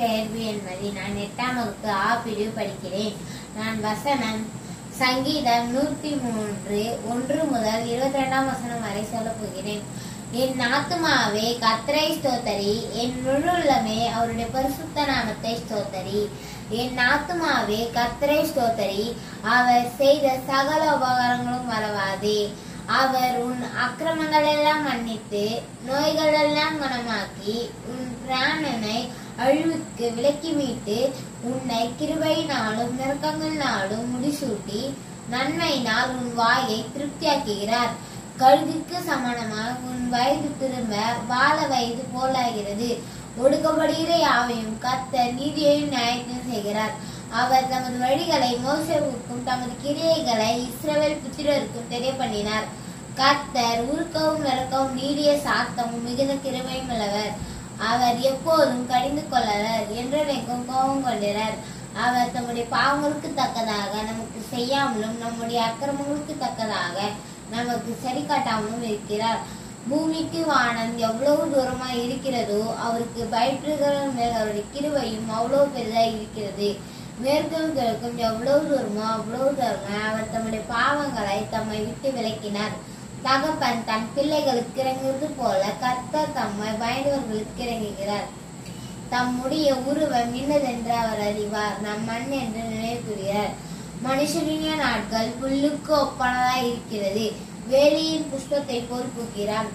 பெயர் வேல்மதி நான் எட்டாம் வகுப்பு ஆ பிரிவு படிக்கிறேன் நான் வசனம் சங்கீதம் நூற்றி மூன்று ஒன்று முதல் இருபத்தி ரெண்டாம் வசனம் வரை சொல்லப் போகிறேன் என் ஆத்துமாவே கத்தரை ஸ்தோத்தரி என் முழு உள்ளமே அவருடைய பரிசுத்த நாமத்தை ஸ்தோத்தரி என் ஆத்துமாவே கத்தரை ஸ்தோத்தரி அவர் செய்த சகல உபகாரங்களும் மறவாதே அவர் உன் அக்கிரமங்கள் எல்லாம் மன்னித்து நோய்கள் எல்லாம் குணமாக்கி உன் பிராணனை அழிவுக்கு விலக்கி மீட்டு உன்னை கிருபையினாலும் நெருக்கங்களினாலும் முடிசூட்டி நன்மையினால் உன் வாயை திருப்தியாக்குகிறார் கழுகுக்கு சமானமாக உன் வயது திரும்ப வாழ வயது போலாகிறது ஒடுக்கப்படுகிற யாவையும் கர்த்தர் நீதியையும் நியாயத்தையும் செய்கிறார் அவர் தமது வழிகளை மோசவுக்கும் தமது கிரியைகளை இஸ்ரவேல் புத்திரருக்கும் தெரியப்பண்ணினார் கர்த்தர் உருக்கவும் நறுக்கவும் நீடிய சாத்தமும் மிகுந்த கிருமையும் உள்ளவர் அவர் எப்போதும் கடிந்து கொள்ளலர் என்றென்றைக்கும் கோபம் கொள்கிறார் அவர் தம்முடைய பாவங்களுக்கு தக்கதாக நமக்கு செய்யாமலும் நம்முடைய அக்கிரமங்களுக்கு தக்கதாக நமக்கு சரி காட்டாமலும் இருக்கிறார் பூமிக்கு வானம் எவ்வளவு தூரமா இருக்கிறதோ அவருக்கு பயப்படுகிற மேல் அவருடைய கிருபையும் அவ்வளவு பெரிதாக இருக்கிறது மேற்கும் கிழக்கும் எவ்வளவு தூரமோ அவ்வளவு தூரமா அவர் தம்முடைய பாவங்களை தம்மை விட்டு விலக்கினார் தகப்பன் தன் பிள்ளைகளுக்கு இறங்குவது போல கர்த்தர் தம்மை பயந்தவர்களுக்கு இறங்குகிறார் தம்முடைய உருவம் இன்னதென்று அவர் அறிவார் நம் மண் என்று நினைவு கூறுகிறார் மனுஷனிய நாட்கள் புல்லுக்கு ஒப்பானதாய் இருக்கிறது வேலியின் புஷ்பத்தை போல் பூக்கிறான்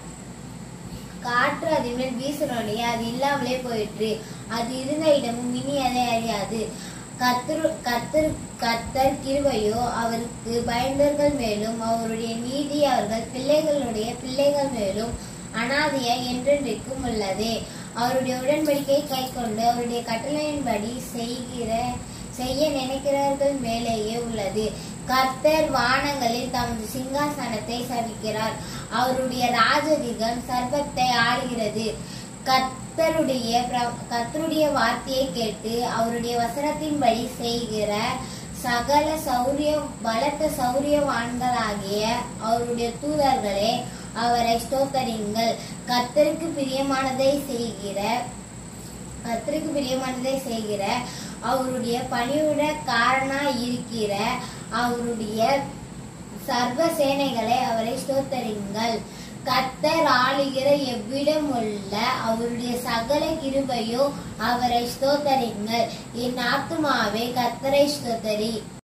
காற்று அதன் மேல் வீசினோடே அது இல்லாமலே போயிற்று அது இருந்த இடமும் இனி அதை அறியாது கத்தரு கத்தர் கத்தர் கிருபையோ அவருக்கு பயந்தர்கள் மேலும் அவருடைய நீதி அவர்கள் பிள்ளைகளுடைய பிள்ளைகள் மேலும் அனாதைய என்றென்றைக்கும் உள்ளது அவருடைய உடன்படிக்கை கை கொண்டு அவருடைய கட்டளையின்படி செய்கிற செய்ய நினைக்கிறார்கள் மேலேயே உள்ளது கர்த்தர் வானங்களில் தமது சிங்காசனத்தை சவிக்கிறார் அவருடைய ராஜதிகம் சர்வத்தை ஆளுகிறது கர்த்தருடைய பிர- கர்த்தருடைய வார்த்தையை கேட்டு அவருடைய வசனத்தின்படி செய்கிற சகல சௌரிய பலத்த சௌரியவான்களாகிய அவருடைய தூதர்களே அவரை ஸ்தோத்தரிங்கள் கர்த்தருக்கு பிரியமானதை செய்கிற கர்த்தருக்கு பிரியமானதை செய்கிற அவருடைய பணியுட காரணா இருக்கிற அவருடைய சர்வ சேனைகளை அவரை ஸ்தோத்தரிங்கள் கர்த்தர் ஆளுகிற எவ்விடம் உள்ள அவருடைய சகல கிருபையோ அவரை ஸ்தோத்தரிங்கள் என் ஆத்துமாவே கர்த்தரை ஸ்தோத்தரி